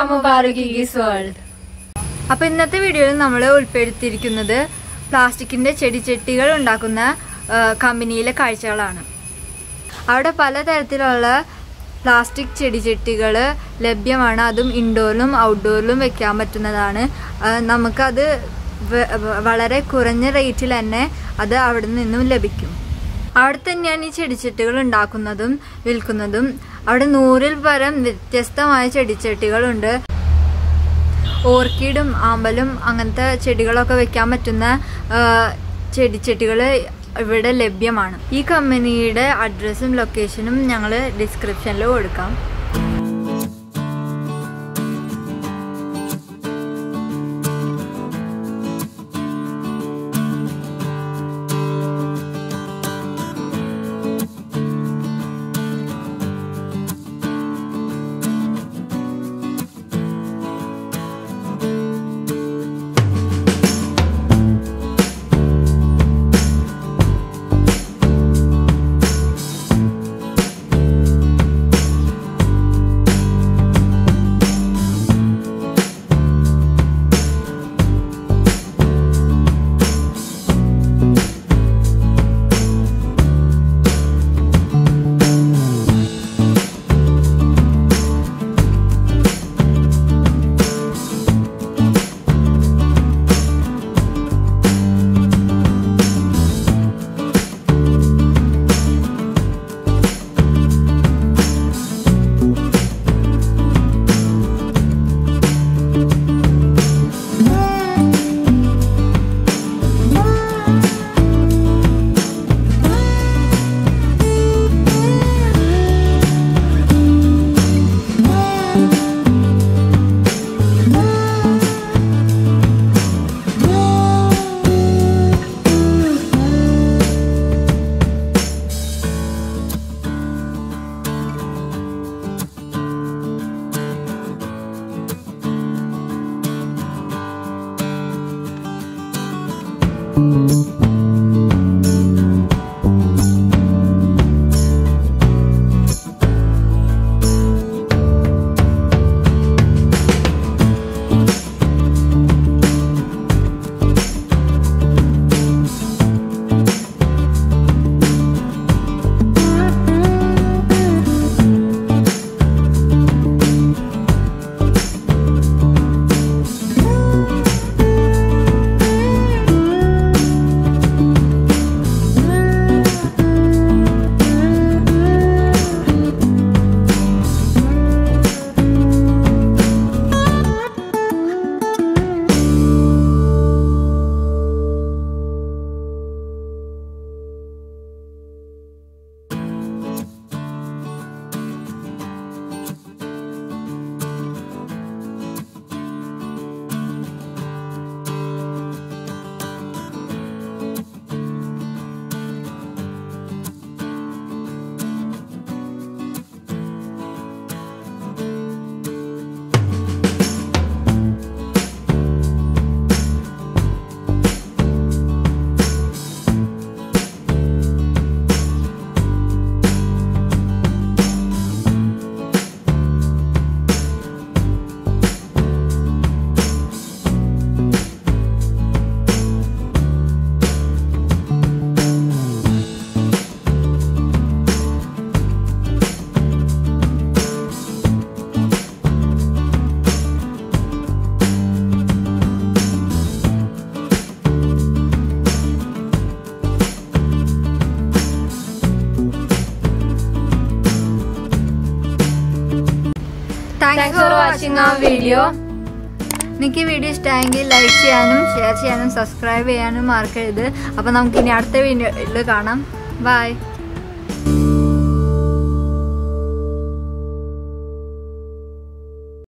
Mubarak is world അപ്പൊ ഇന്നത്തെ വീഡിയോയിൽ നമ്മൾ ഉൾപ്പെടുത്തിയിരിക്കുന്നത് പ്ലാസ്റ്റിക്കിന്റെ ചെടിച്ചട്ടികൾ ഉണ്ടാക്കുന്ന ആ, കമ്പനിയിലെ കാഴ്ചകളാണ് അവിടെ പലതരത്തിലുള്ള പ്ലാസ്റ്റിക് ചെടിച്ചട്ടികൾ ലഭ്യമാണ് അതും ഇൻഡോറിലും ഔട്ട്ഡോറിലും വെക്കാൻ പറ്റുന്നതാണ് ആ, നമുക്കത് വ- വ- വളരെ കുറഞ്ഞ റേറ്റിൽ തന്നെ അത് അവിടെ നിന്നും ലഭിക്കും അവിടെ തന്നെയാണ് ഈ ചെടിച്ചട്ടികൾ ഉണ്ടാക്കുന്നതും വിൽക്കുന്നതും അവിടെ നൂറിൽ പരം വ്യത്യസ്തമായ ചെടിച്ചട്ടികളുണ്ട് ഓർക്കിഡും ആമ്പലും അങ്ങനത്തെ ചെടികളൊക്കെ വെക്കാൻ പറ്റുന്ന ചെടിച്ചട്ടികൾ ഇവിടെ ലഭ്യമാണ് ഈ കമ്പനിയുടെ അഡ്രസ്സും ലൊക്കേഷനും ഞങ്ങൾ ഡിസ്ക്രിപ്ഷനിൽ കൊടുക്കാം താങ്ക്സ് ഫോർ വാച്ചിങ് ആ വീഡിയോ നിങ്ങൾക്ക് ഈ വീഡിയോ ഇഷ്ടമായെങ്കിൽ ലൈക്ക് ചെയ്യാനും ഷെയർ ചെയ്യാനും സബ്സ്ക്രൈബ് ചെയ്യാനും മറക്കരുത് അപ്പോൾ നമുക്ക് ഇനി അടുത്ത വീഡിയോയിൽ കാണാം ബൈ